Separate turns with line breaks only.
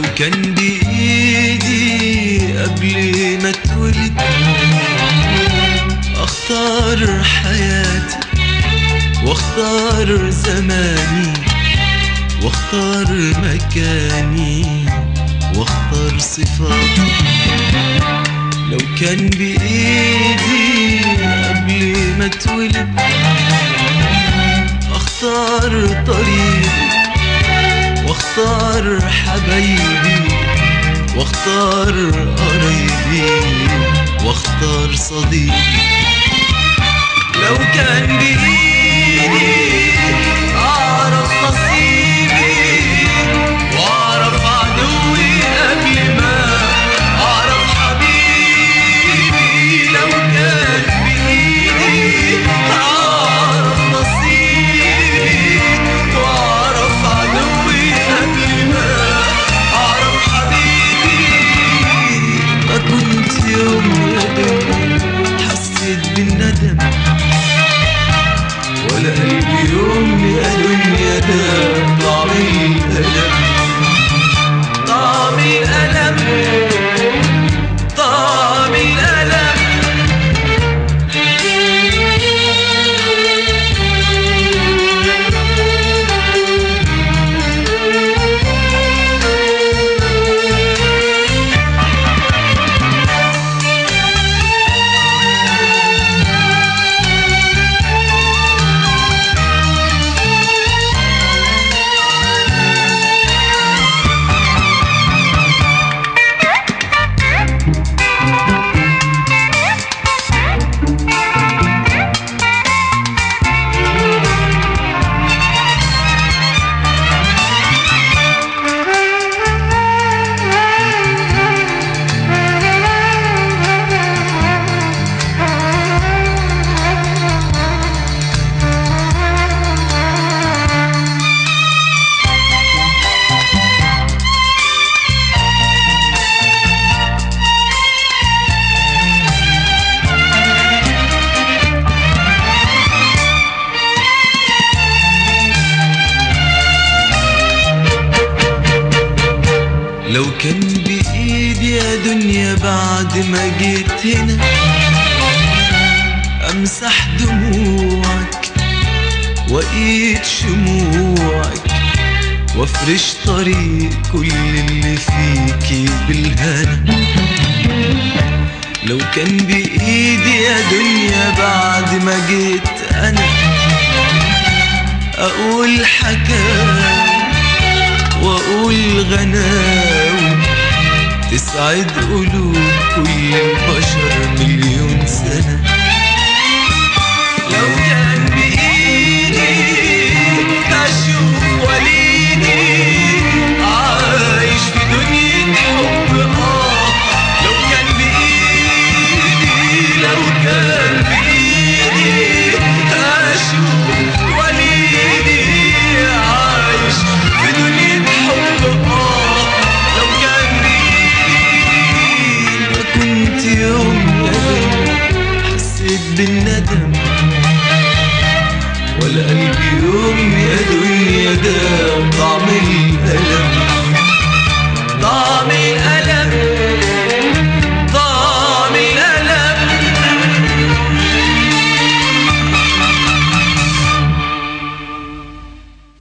كان بإيدي قبل ما اتولد اختار حياتي واختار زماني واختار مكاني واختار صفاتي لو كان بإيدي قبل ما اتولد اختار طريقي واختار حبايبي واختار قرايبي واختار صديقي لو كان بإيدي أعرف نصيبي وأعرف عدوي قبل ما أعرف حبيبي لو كان بإيدي أعرف نصيبي وأعرف عدوي قبل ما أعرف حبيبي ما كنت يوم ندم حسيت بالندم ولا قلبي يوم يا دنيا ده طعم الألم طعم الألم طعم الألم لو كان بإيدي يا دنيا بعد ما جيت هنا أمسح دموعك وأقيد شموعك وافرش طريق كل اللي فيكي بالهنا لو كان بإيدي يا دنيا بعد ما جيت أنا أقول حكاية واقول غناوي تسعد قلوب كل البشر مليون سنة لو كان بإيدي أشوف وليدي عايش في دنيا حب آه لو كان بإيدي لو كان بإيدي أشوف وليدي عايش في دنيا حب آه لو كان بإيدي ما كنت يوم ندم حسيت بالندم ولا قلبي يوم يا دنيا ده